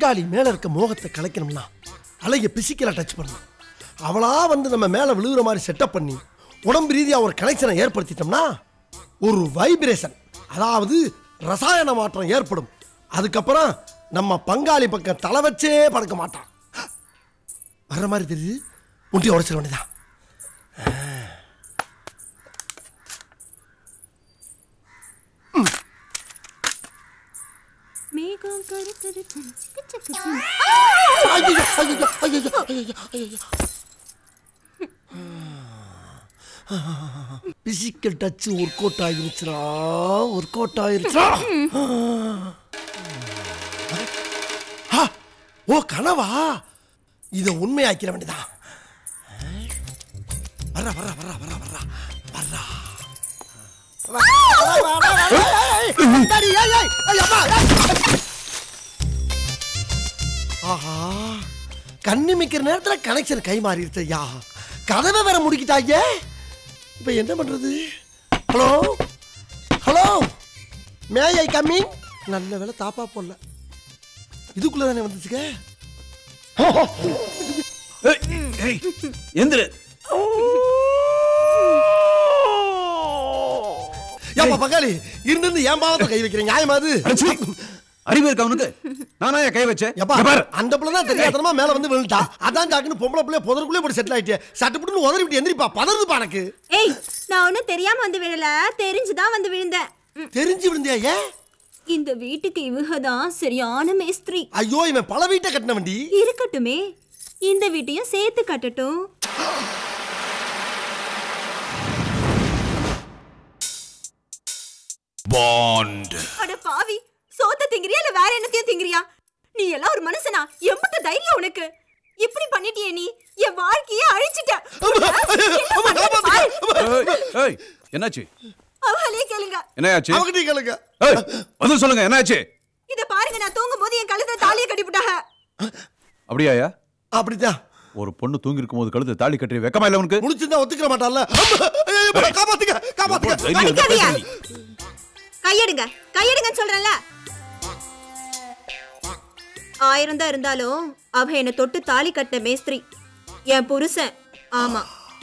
பங்காளி மேல இருக்க மோகத்தை கலைக்கணும்னா அலைய பிசிக்கலா டச் பண்ணணும் அவளா வந்து நம்ம மேல விழுகிற மாதிரி செட்டப் பண்ணி உடம்பு ரீதியா ஒரு கனெக்ஷனை ஏற்படுத்திட்டோம்னா ஒரு வைப்ரேஷன் அதாவது ரசாயன மாற்றம் ஏற்படும் அதுக்கப்புறம் நம்ம பங்காளி பக்கம் தலை வச்சே படுக்க மாட்டான் வர்ற மாதிரி தெரியுது முட்டியை உடைச்சிட வேண்டியதான் மேகம் கருக்குது சிக்கு சிக்கு சிக்கு. ஐயையோ, ஐயையோ, ஐயையோ, ஐயையோ, ஐயையோ. பிசிக்கல் டச் ஒர்க் அவுட் ஆகிருச்சுடா ஒர்க் அவுட் ஆகிருச்சுடா ஆ, ஓ கனவா இதை உண்மையாக்கிற வேண்டியதான் வர்றா வர்றா வர்றா வர்றா வர்றா வர்றா அடி, ஏய், ஏய், ஏய், அப்பா, ஏய். ஆஹா கண்ணு மிக்கிற நேரத்துல கனெக்ஷன் கை மாறிடுச்சு ஐயா கதவை வேற முடிக்கிட்டாங்க இப்ப என்ன பண்றது hello hello may I coming நல்ல வேலை தாப்பா போடல இதுக்குள்ள தானே வந்துச்சுக்க எந்திரு ஏப்பா பங்காளி இருந்து என் பாவத்தை கை வைக்கிறேன் நியாயமா அது அறிவு இருக்கு அவனுக்கு நானா ஏன் கை வச்சேன் எப்பா இங்க பாரு. அந்த பிள்ளை தான் தெரியாதனமா மேல வந்து விழுந்தா அதான் ஜாக்குன்னு பொம்பளை பிள்ளை புதருக்குள்ளே போட்டு செட்டில் ஆயிட்டே சட்டுப்புட்டுன்னு உதறி விட்டு எந்திரிப்பா பதறுதுப்பா எனக்கு ஏய் நான் ஒன்னும் தெரியாம வந்து விழல தெரிஞ்சுதான் வந்து விழுந்தேன் ம், தெரிஞ்சு விழுந்தியா ஏன் இந்த வீட்டுக்கு இவங்க தான் சரியான மேஸ்திரி ஐயோ இவன் பல வீட்டை கட்டின வண்டி இருக்கட்டுமே இந்த வீட்டையும் சேர்த்து கட்டட்டும் பாண்ட் அட பாவி சோத்த திங்கிறியா இல்ல வேற என்னத்தையும் திங்கிறியா நீ எல்லாம் ஒரு மனுஷனா எம்பிட்ட தைரியம் உனக்கு இப்படி பண்ணிட்டியே நீ என் வாழ்க்கையே அழிச்சிட்ட என்ன பண்றது பாரு. ஏய், ஏய், என்னாச்சு அவளையே கேளுங்க என்னாச்சு அவகிட்ட கேளுங்க ஏய், பதில் சொல்லுங்க என்னாச்சு இத பாருங்க நான் தூங்கும் போது என் கழுத்துல தாலியை கட்டிவிட்டாங்க அப்படியாயா அப்படிதான் ஒரு பொண்ணு தூங்கி இருக்கும் போது கழுத்து தாலி கட்டி வெக்கமா இல்ல உனக்கு முடிச்சிருந்தா ஒத்துக்கிற மாட்டான்ல அம்மா, ஐயோ, ஐயோ, காப்பாத்துங்க காப்பாத்துங்க தைரியம் இருந்தா அடிக்காதீயா? பேசு நீ. கையெடுங்க கையெடுங்கன்னு சொல்றேன்ல ஆயிரம் தான் இருந்தாலும் அவ என்ன தொட்டு தாலி கட்டின மேஸ்திரி என் புருஷன் ஆமா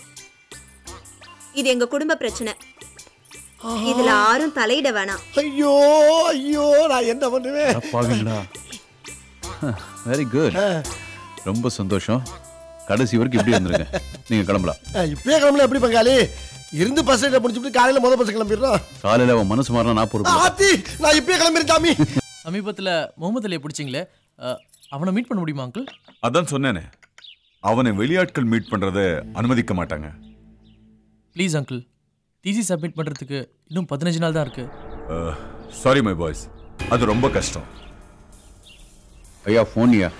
இது எங்க குடும்ப பிரச்சனை இதுல யாரும் தலையிட வேணாம் ஐயோ ஐயோ நான் என்ன பண்ணுவேன் பாவீங்களா வெரி குட் ரொம்ப சந்தோஷம் கடைசி வரைக்கும் இப்படி இருந்திருங்க நீங்க கிளம்பலாம் அஹ், இப்பயே கிளம்பல எப்படி பங்காளி இருந்து பஸ் ரைட்டை முடிச்சுட்டு காலையில முத பஸ் கிளம்பிடுறோம் காலையில அவன் மனசு மாறினா நான் பொறுப்பு ஆத்தி நான் இப்பயே கிளம்பிடுறேன் சாமி சமீபத்தில் முகமது அலியை பிடிச்சிங்களே அஹ், அவனை மீட் பண்ண முடியுமா அங்கிள் அதான் சொன்னேனே அவனை வெளியாட்கள் மீட் பண்றத அனுமதிக்க மாட்டாங்க ப்ளீஸ் அங்கிள் டிசி சப்மிட் பண்ணுறதுக்கு இன்னும் பதினஞ்சு நாள் தான் இருக்கு சாரி மை பாய்ஸ் அது ரொம்ப கஷ்டம் ஐயா ஃபோன்யா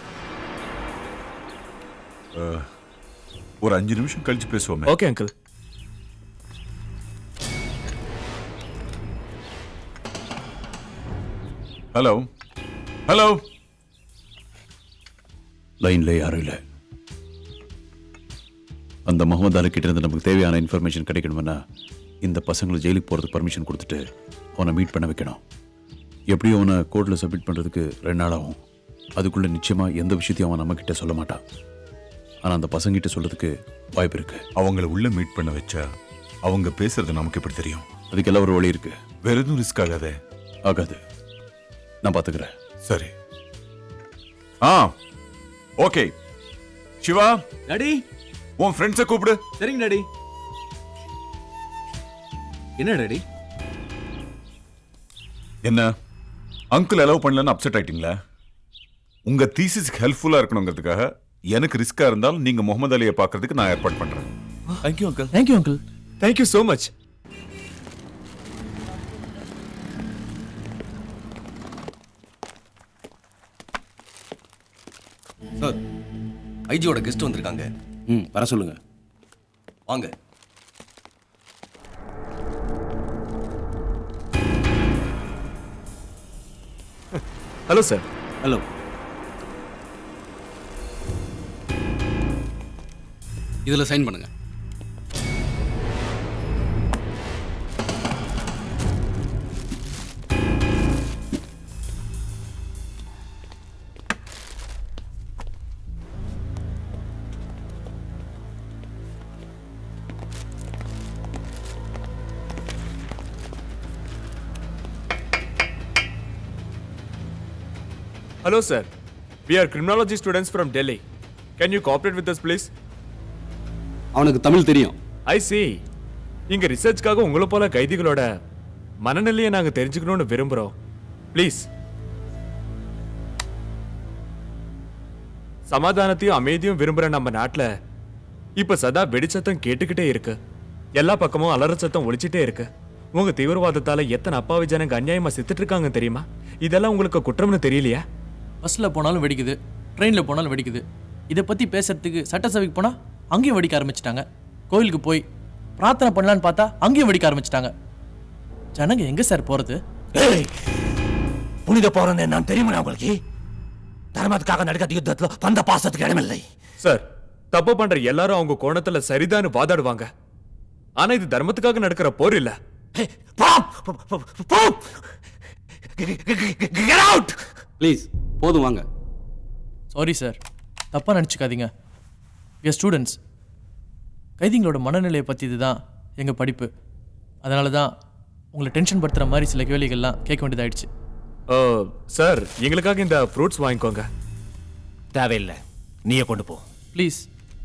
ஒரு அஞ்சு நிமிஷம் கழிச்சு பேசுவோமே ஓகே அங்கிள் ஹலோ ஹலோ லைன்ல யாரும் இல்லை அந்த முகமது அலி கிட்ட இருந்து நமக்கு தேவையான இன்ஃபர்மேஷன் கிடைக்கணும்னா இந்த பசங்களை ஜெயிலுக்கு போகிறதுக்கு பர்மிஷன் கொடுத்துட்டு அவனை மீட் பண்ண வைக்கணும் எப்படியும் அவனை கோர்ட்டில் சப்மிட் பண்ணுறதுக்கு ரெண்டு நாள் ஆகும் அதுக்குள்ளே நிச்சயமாக எந்த விஷயத்தையும் அவன் நம்மக்கிட்ட சொல்ல மாட்டான் ஆனால் அந்த பசங்கிட்ட சொல்கிறதுக்கு வாய்ப்பு இருக்கு அவங்கள உள்ள மீட் பண்ண வச்சா அவங்க பேசுறது நமக்கு எப்படி தெரியும் அதுக்கெல்லாம் ஒரு வழி இருக்கு வேற எதுவும் ரிஸ்க் ஆகாதே ஆகாது நான் பார்த்துக்கிறேன் சரி ஆ ஓகே சிவா டாடி உன் ஃப்ரெண்ட்ஸை கூப்பிடு சரிங்க டாடி என்ன டாடி என்ன அங்கிள் அலோவ் பண்ணலன்னு அப்செட் ஆயிட்டீங்களா உங்க தீசிஸ்க்கு ஹெல்ப்ஃபுல்லா இருக்கணுங்கிறதுக்காக எனக்கு ரிஸ்கா இருந்தாலும் நீங்க முகமது அலியை பார்க்கறதுக்கு நான் ஏற்பாடு பண்றேன் thank you uncle thank you uncle thank you so much sir ஐஜியோட கெஸ்ட் வந்திருக்காங்க ம் வர சொல்லுங்க வாங்க ஹலோ சார் ஹலோ இதில் சைன் பண்ணுங்க Hello, sir. We are criminology students from Delhi. Can you cooperate with us, please? அவனுக்கு தமிழ் தெரியும் ஐ see. இங்க ரிசர்ச்காக உங்களை போல கைதிகளோட மனநிலையை நாங்க தெரிஞ்சுக்கணும்னு விரும்புறோம் ப்ளீஸ் சமாதானத்தையும் அமைதியும் விரும்புற நம்ம நாட்டுல இப்ப சதா வெடிச்சத்தம் கேட்டுக்கிட்டே இருக்கு எல்லா பக்கமும் அலற சத்தம் ஒழிச்சிட்டே இருக்கு உங்க தீவிரவாதத்தால எத்தனை அப்பாவி ஜனங்க அநியாயமா செத்துட்டு இருக்காங்க தெரியுமா இதெல்லாம் உங்களுக்கு குற்றம்னு தெரியலையா பஸ்ஸில் போனாலும் வெடிக்குது ட்ரெயினில் போனாலும் வெடிக்குது இதை பற்றி பேசுறதுக்கு சட்டசபைக்கு போனால் அங்கேயும் வெடிக்க ஆரம்பிச்சிட்டாங்க கோயிலுக்கு போய் பிரார்த்தனை பண்ணலான்னு பார்த்தா அங்கேயும் வெடிக்க ஆரம்பிச்சிட்டாங்க ஜனங்க எங்கே சார் போகிறது ஏய் புனித போறேன்னு நான் தெரியுமா உங்களுக்கு தர்மத்துக்காக நடக்கிற யுத்தத்துல பந்த பாசத்துக்கு இடமில்லை சார் தப்பு பண்ற எல்லாரும் அவங்க கோணத்துல சரிதான்னு வாதாடுவாங்க ஆனா இது தர்மத்துக்காக நடக்கிற போர் இல்ல Get out! ப்ளீஸ் போதும் வாங்க சாரி சார் தப்பாக நினச்சிக்காதீங்க எஸ் ஸ்டூடெண்ட்ஸ் கைதிங்களோட மனநிலையை பற்றி இதுதான் எங்கள் படிப்பு அதனால தான் உங்களை டென்ஷன் படுத்துகிற மாதிரி சில கேள்விகள்லாம் கேட்க வேண்டியதாயிடுச்சு ஓ, சார் எங்களுக்காக இந்த ஃப்ரூட்ஸ் வாங்கிக்கோங்க தேவையில்லை நீயே கொண்டு போ ப்ளீஸ்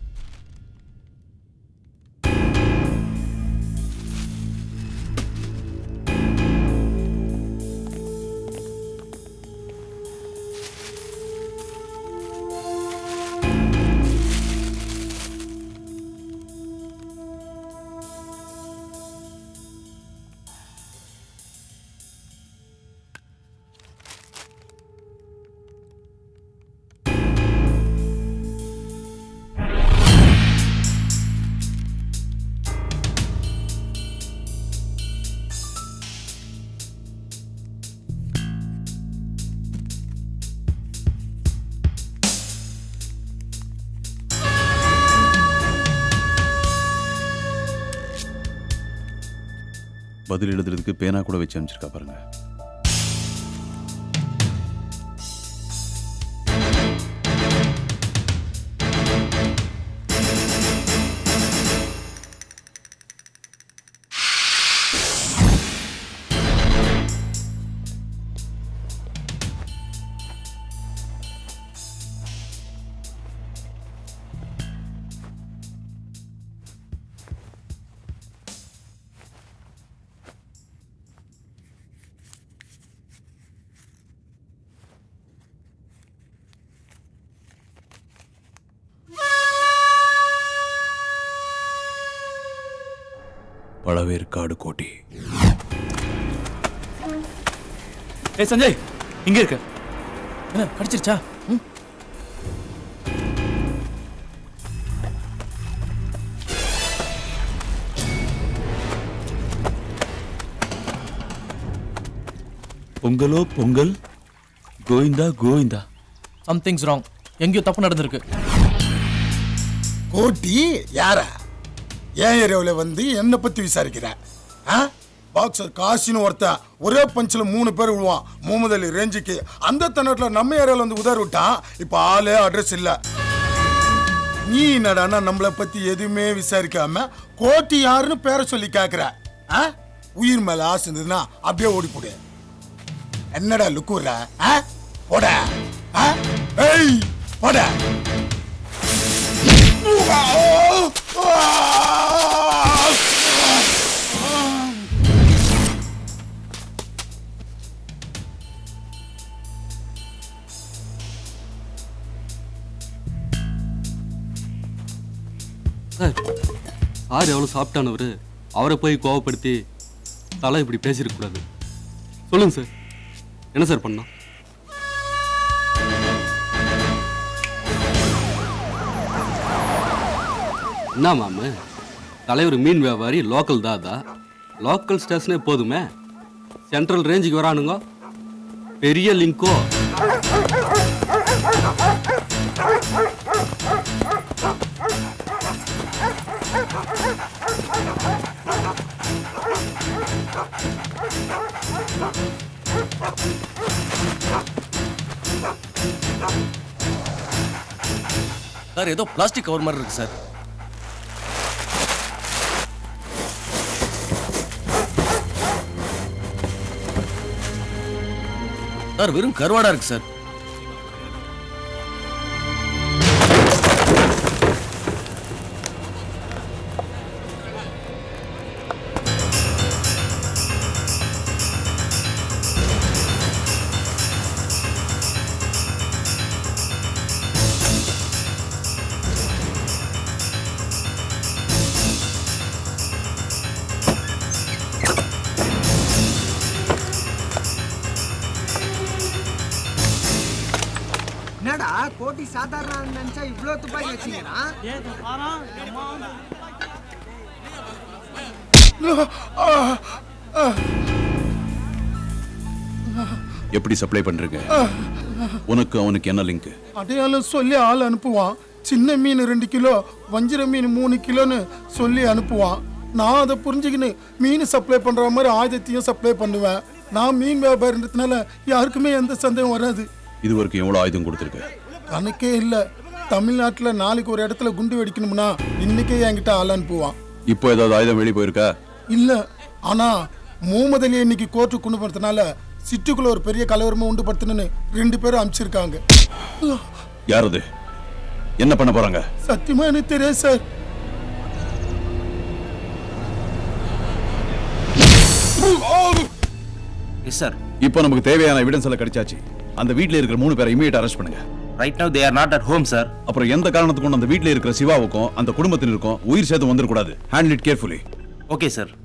பதில் எழுதுறதுக்கு பேனா கூட வச்சு அனுப்பிச்சிருக்கா பாருங்க பழவேற்காடு கோட்டி ஏ சஞ்சய் இங்க இருக்க என்ன கடிச்சிருச்சா ம் பொங்கலோ பொங்கல் கோவிந்தா கோவிந்தா சம்திங்ஸ் ராங் எங்கேயோ தப்பு நடந்திருக்கு கோட்டி யார ஏன் ஏரியாவில் வந்து என்னை பத்தி விசாரிக்கிற ஆ பாக்ஸர் காசின்னு ஒருத்தன் ஒரே பஞ்சில் மூணு பேர் விழுவான் முகமது அலி ரேஞ்சுக்கு அந்த தன்னத்தில் நம்ம ஏரியாவில் வந்து உதவி விட்டான் இப்போ ஆளே அட்ரஸ் இல்லை நீ என்னடான்னா நம்மளை பத்தி எதுவுமே விசாரிக்காம கோட்டி யாருன்னு பேரை சொல்லி கேட்குற ஆ உயிர் மேல ஆசை இருந்ததுன்னா அப்படியே ஓடி போடு என்னடா லுக்குற ஆ போட ஆ ஏய் போட சார் சார் எவ்வளோ சாப்பிட்டானவர் அவரை போய் கோவப்படுத்தி தலை இப்படி பேசியிருக்கக்கூடாது சொல்லுங்க சார் என்ன சார் பண்ணா என்ன மாமு தலைவர் மீன் வியாபாரி லோக்கல் தாதா லோக்கல் ஸ்டேஷனே போதுமே சென்ட்ரல் ரேஞ்சுக்கு வரானுங்க பெரிய லிங்கோ சார் ஏதோ பிளாஸ்டிக் கவர் மாதிரி இருக்கு சார் சார் வெறும் கருவாடா இருக்கு சார் துப்பாக்கி சாதாரண நினைச்சா இவ்வளோ துப்பாக்கி வச்சுக்கிறா எப்படி சப்ளை பண்றீங்க உனக்கு அவனுக்கு என்ன லிங்க் அடையாளம் சொல்லி ஆள் அனுப்புவான் சின்ன மீன் ரெண்டு கிலோ வஞ்சிர மீன் மூணு கிலோன்னு சொல்லி அனுப்புவான் நான் அதை புரிஞ்சுக்கின்னு மீன் சப்ளை பண்ற மாதிரி ஆயுதத்தையும் சப்ளை பண்ணுவேன் நான் மீன் வியாபாரின்றதுனால யாருக்குமே எந்த சந்தேகம் வராது இது வரைக்கும் எவ்வளவு ஆயுதம் கொடுத்துருக்க கணக்கே இல்லை தமிழ்நாட்டில் நாளைக்கு ஒரு இடத்துல குண்டு வெடிக்கணும்னா இன்னைக்கே என்கிட்ட ஆள் அனுப்புவான் இப்போ ஏதாவது ஆயுதம் வெளியே போயிருக்கா இல்ல ஆனா முகமது அலி இன்னைக்கு கோர்ட்டு கொண்டு போனதுனால சிட்டுக்குள்ள ஒரு பெரிய கலவரமா உண்டு படுத்தணும்னு ரெண்டு பேரும் அனுப்பிச்சிருக்காங்க யார் அது என்ன பண்ண போறாங்க சத்தியமா எனக்கு தெரியாது சார் எஸ் சார் இப்போ நமக்கு தேவையான எவிடன்ஸ் எல்லாம் கிடைச்சாச்சு அந்த வீட்ல இருக்கிற மூணு பேரை இமீடியட் அரெஸ்ட் பண்ணுங்க right now they are not at home sir அப்புறம் எந்த காரணத்துக்கும் அந்த வீட்ல இருக்கிற சிவாவுக்கும் அந்த குடும்பத்தினருக்கும் உயிர் சேதம் வந்துடக்கூடாது handle it carefully okay sir